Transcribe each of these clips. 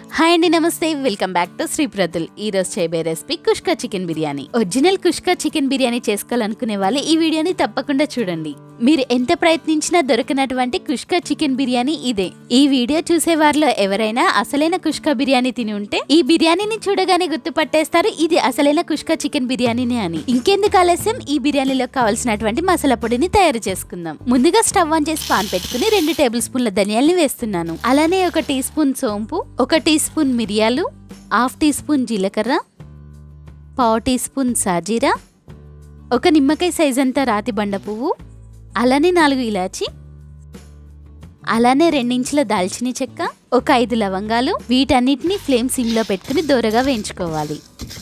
hi అండి నమస్తే welcome back to Shri Pratul ఈ రోజు చేయబోయే recipe kushka chicken biryani original kushka chicken biryani చేసుకోవాలనుకునే వాళ్ళు ఈ వీడియోని తప్పకుండా చూడండి మీరు ఎంత ప్రయత్నించినా దొరకనటువంటి కుష్కా చికెన్ బిర్యానీ ఇదే ఈ వీడియో చూసే వారిలో ఎవరైనా అసలైన కుష్కా బిర్యానీ తిని ఉంటే ఈ బిర్యానీని చూడగానే గుర్తుపట్టేస్తారు ఇది అసలైన కుష్కా చికెన్ బిర్యానీనే అని ఇంకెందుకు ఆలస్యం ఈ బిర్యానీలో కావాల్సినటువంటి మసాలా పొడిని తయారు చేసుకుందాం ముందుగా స్టవ్ ఆన్ చేసి పాన్ పెట్టుకుని రెండు టేబుల్ స్పూన్ల ధనియాల్ని వేస్తున్నాను అలానే ఒక టీ స్పూన్ సోంపు ఒక టీ స్పూన్ మిరియాలు హాఫ్ టీ స్పూన్ జీలకర్ర పావు టీ స్పూన్ సాజీరా ఒక నిమ్మకాయ సైజ్ అంతా రాతి బండ పువ్వు అలానే నాలుగు ఇలాచి అలానే రెండించుల దాల్చిన చెక్క ఒక ఐదు లవంగాలు వీటన్నిటిని ఫ్లేమ్ సిమ్లో పెట్టుకుని దూరగా వేయించుకోవాలి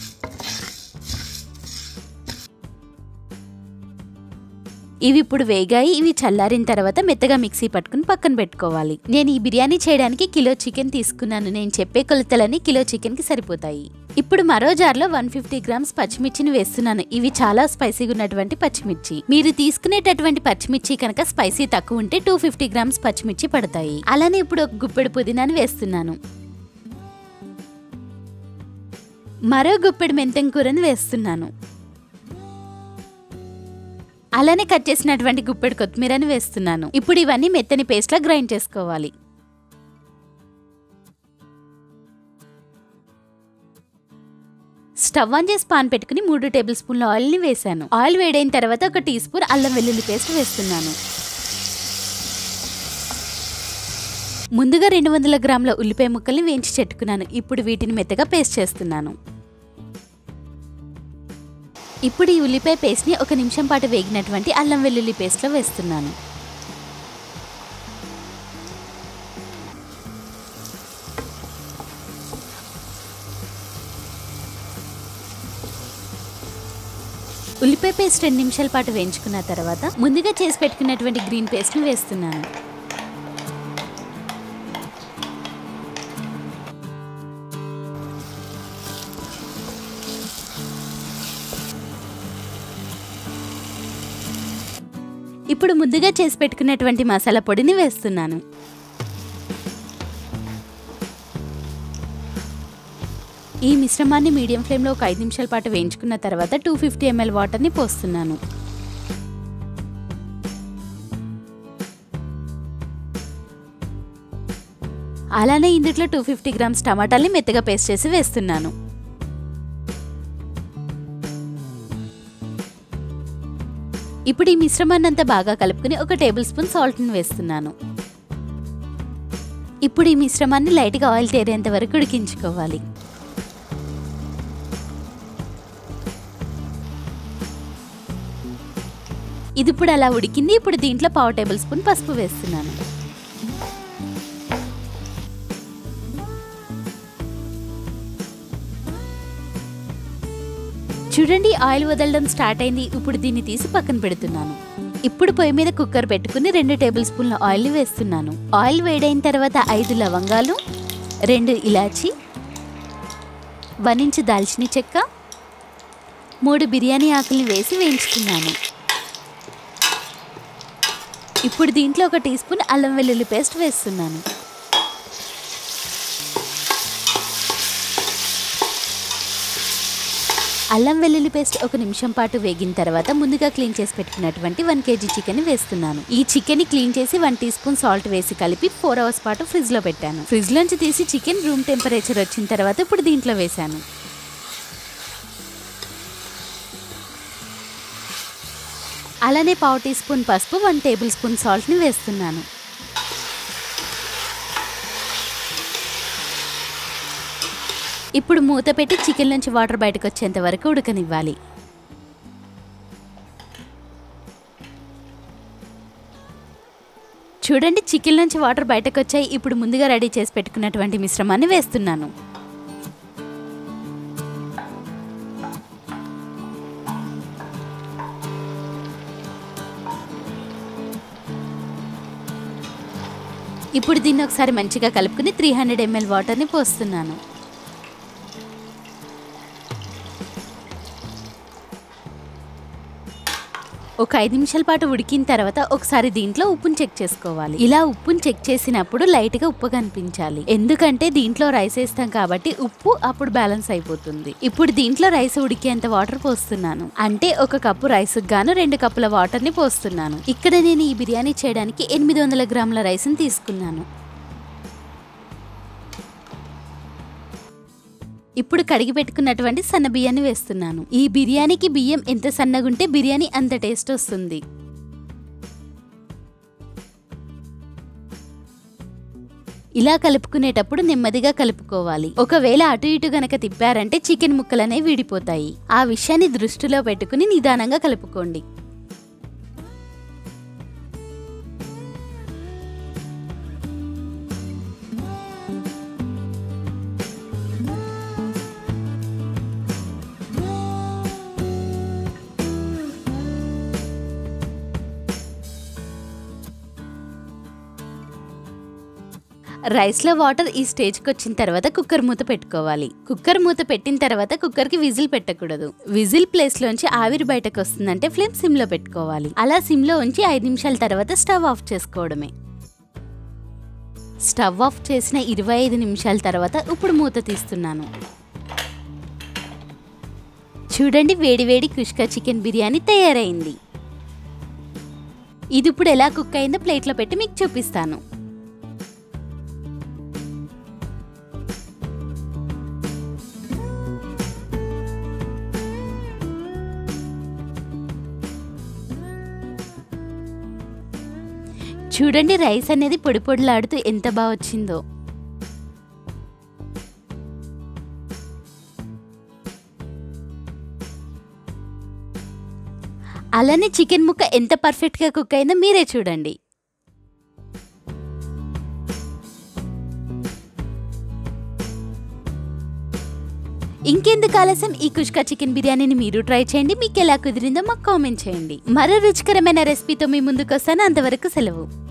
ఇవి ఇప్పుడు వేగాయి ఇవి చల్లారిన తర్వాత మెత్తగా మిక్సీ పట్టుకుని పక్కన పెట్టుకోవాలి నేను ఈ బిర్యానీ చేయడానికి కిలో చికెన్ తీసుకున్నాను నేను చెప్పే కొలతలని కిలో చికెన్ కి సరిపోతాయి ఇప్పుడు మరో జార్లో వన్ ఫిఫ్టీ గ్రామ్స్ పచ్చిమిర్చిని వేస్తున్నాను ఇవి చాలా స్పైసీగా ఉన్నటువంటి పచ్చిమిర్చి మీరు తీసుకునేటటువంటి పచ్చిమిర్చి కనుక స్పైసీ తక్కువ ఉంటే టూ ఫిఫ్టీ గ్రామ్స్ పచ్చిమిర్చి పడతాయి అలానే ఇప్పుడు ఒక గుప్పెడు పుదీనాను వేస్తున్నాను మరో గుప్పెడు మెంతం కూరని వేస్తున్నాను అలానే కట్ చేసినటువంటి గుప్పెడు కొత్తిమీరని వేస్తున్నాను ఇప్పుడు ఇవన్నీ మెత్తని పేస్ట్లా గ్రైండ్ చేసుకోవాలి స్టవ్ ఆన్ చేసి పాన్ పెట్టుకుని మూడు టేబుల్ స్పూన్ల ఆయిల్ని వేశాను ఆయిల్ వేడైన తర్వాత ఒక టీ స్పూన్ అల్లం వెల్లుల్లి పేస్ట్ వేస్తున్నాను ముందుగా రెండు వందల గ్రాముల ఉల్లిపాయ ముక్కల్ని వేయించి చెట్టుకున్నాను ఇప్పుడు వీటిని మెత్తగా పేస్ట్ చేస్తున్నాను ఇప్పుడు ఈ ఉల్లిపాయ పేస్ట్ని ఒక నిమిషం పాటు వేగినటువంటి అల్లం వెల్లుల్లి పేస్ట్లో వేస్తున్నాను ఉల్లిపాయ పేస్ట్ రెండు నిమిషాల పాటు వేయించుకున్న తర్వాత ముందుగా చేసి పెట్టుకున్నటువంటి గ్రీన్ పేస్ట్ని వేస్తున్నాను ఇప్పుడు ముందుగా చేసి పెట్టుకున్నటువంటి మసాలా పొడిని వేస్తున్నాను ఈ మిశ్రమాన్ని మీడియం ఫ్లేమ్లో ఒక ఐదు నిమిషాల పాటు వేయించుకున్న తర్వాత టూ ఫిఫ్టీ ఎంఎల్ వాటర్ని పోస్తున్నాను అలానే ఇందులో టూ ఫిఫ్టీ గ్రామ్స్ టమాటాల్ని మెత్తగా పేస్ట్ చేసి వేస్తున్నాను ఇప్పుడు ఈ మిశ్రమాన్ని అంతా బాగా కలుపుకుని ఒక టేబుల్ స్పూన్ సాల్ట్ని వేస్తున్నాను ఇప్పుడు ఈ మిశ్రమాన్ని లైట్గా ఆయిల్ తేరేంత వరకు ఉడికించుకోవాలి ఇది ఇప్పుడు అలా ఉడికింది ఇప్పుడు దీంట్లో పావు టేబుల్ స్పూన్ పసుపు వేస్తున్నాను చూడండి ఆయిల్ వదలడం స్టార్ట్ అయింది ఇప్పుడు దీన్ని తీసి పక్కన పెడుతున్నాను ఇప్పుడు పొయ్యి మీద కుక్కర్ పెట్టుకుని రెండు టేబుల్ స్పూన్ల ఆయిల్ వేస్తున్నాను ఆయిల్ వేడైన తర్వాత ఐదు లవంగాలు రెండు ఇలాచి వన్ ఇంచ్ దాల్చిన చెక్క మూడు బిర్యానీ ఆకుల్ని వేసి వేయించుకున్నాను ఇప్పుడు దీంట్లో ఒక టీ స్పూన్ అల్లం వెల్లుల్లి పేస్ట్ వేస్తున్నాను అల్లం వెల్లుల్లి పేస్ట్ ఒక నిమిషం పాటు వేగిన తర్వాత ముందుగా క్లీన్ చేసి పెట్టుకున్నటువంటి వన్ కేజీ చికెన్ వేస్తున్నాను ఈ చికెన్ ని క్లీన్ చేసి వన్ టీ స్పూన్ సాల్ట్ వేసి కలిపి ఫోర్ అవర్స్ పాటు ఫ్రిడ్జ్ లో పెట్టాను ఫ్రిడ్జ్ లోంచి తీసి చికెన్ రూమ్ టెంపరేచర్ వచ్చిన తర్వాత ఇప్పుడు దీంట్లో వేశాను అలానే పావు టీ స్పూన్ పసుపు వన్ టేబుల్ స్పూన్ సాల్ట్ని వేస్తున్నాను ఇప్పుడు మూత పెట్టి చికెన్ నుంచి వాటర్ బయటకు వచ్చేంత వరకు ఉడకనివ్వాలి చూడండి చికెన్ నుంచి వాటర్ బయటకు వచ్చాయి ఇప్పుడు ముందుగా రెడీ చేసి పెట్టుకున్నటువంటి మిశ్రమాన్ని వేస్తున్నాను ఇప్పుడు దీన్ని ఒకసారి మంచిగా కలుపుకుని త్రీ హండ్రెడ్ ఎంఎల్ వాటర్ని పోస్తున్నాను ఒక ఐదు నిమిషాల పాటు ఉడికిన తర్వాత ఒకసారి దీంట్లో ఉప్పుని చెక్ చేసుకోవాలి ఇలా ఉప్పుని చెక్ చేసినప్పుడు లైట్ గా ఉప్పు కనిపించాలి ఎందుకంటే దీంట్లో రైస్ వేస్తాం కాబట్టి ఉప్పు అప్పుడు బ్యాలెన్స్ అయిపోతుంది ఇప్పుడు దీంట్లో రైస్ ఉడికేంత వాటర్ పోస్తున్నాను అంటే ఒక కప్పు రైస్ గాను రెండు కప్పుల వాటర్ ని పోస్తున్నాను ఇక్కడ నేను ఈ బిర్యానీ చేయడానికి ఎనిమిది వందల గ్రాముల రైస్ ని తీసుకున్నాను ఇప్పుడు కడిగి పెట్టుకున్నటువంటి సన్న బియ్యాన్ని వేస్తున్నాను ఈ బిర్యానీకి బియ్యం ఎంత సన్నగుంటే బిర్యానీ అంత టేస్ట్ వస్తుంది ఇలా కలుపుకునేటప్పుడు నెమ్మదిగా కలుపుకోవాలి ఒకవేళ అటు ఇటు గనక తిప్పారంటే చికెన్ ముక్కలనే విడిపోతాయి ఆ విషయాన్ని దృష్టిలో పెట్టుకుని నిదానంగా కలుపుకోండి రైస్ లో వాటర్ ఈ స్టేజ్కి వచ్చిన తర్వాత కుక్కర్ మూత పెట్టుకోవాలి కుక్కర్ మూత పెట్టిన తర్వాత కుక్కర్ కి విజిల్ పెట్టకూడదు విజిల్ ప్లేస్ లోంచి ఆవిరి బయటకు వస్తుందంటే ఫ్లేమ్ సిమ్ లో పెట్టుకోవాలి అలా సిమ్ లో ఉంచి ఐదు నిమిషాల తర్వాత స్టవ్ ఆఫ్ చేసుకోవడమే స్టవ్ ఆఫ్ చేసిన ఇరవై ఐదు నిమిషాల తర్వాత ఇప్పుడు మూత తీస్తున్నాను చూడండి వేడివేడి కుష్కా చికెన్ బిర్యానీ తయారైంది ఇది ఇప్పుడు ఎలా కుక్ అయిందో ప్లేట్లో పెట్టి మీకు చూపిస్తాను చూడండి రైస్ అనేది పొడి పొడిలాడుతూ ఎంత బాగా వచ్చిందో అలానే చికెన్ ముక్క ఎంత పర్ఫెక్ట్గా కుక్ అయిందో మీరే చూడండి ఇంకెందుకు ఆలస్యం ఈ కుష్కా చికెన్ బిర్యానీని మీరు ట్రై చేయండి మీకు ఎలా కుదిరిందో మాకు కామెంట్ చేయండి మరో రుచికరమైన రెసిపీతో మీ ముందుకు వస్తాను అంతవరకు సెలవు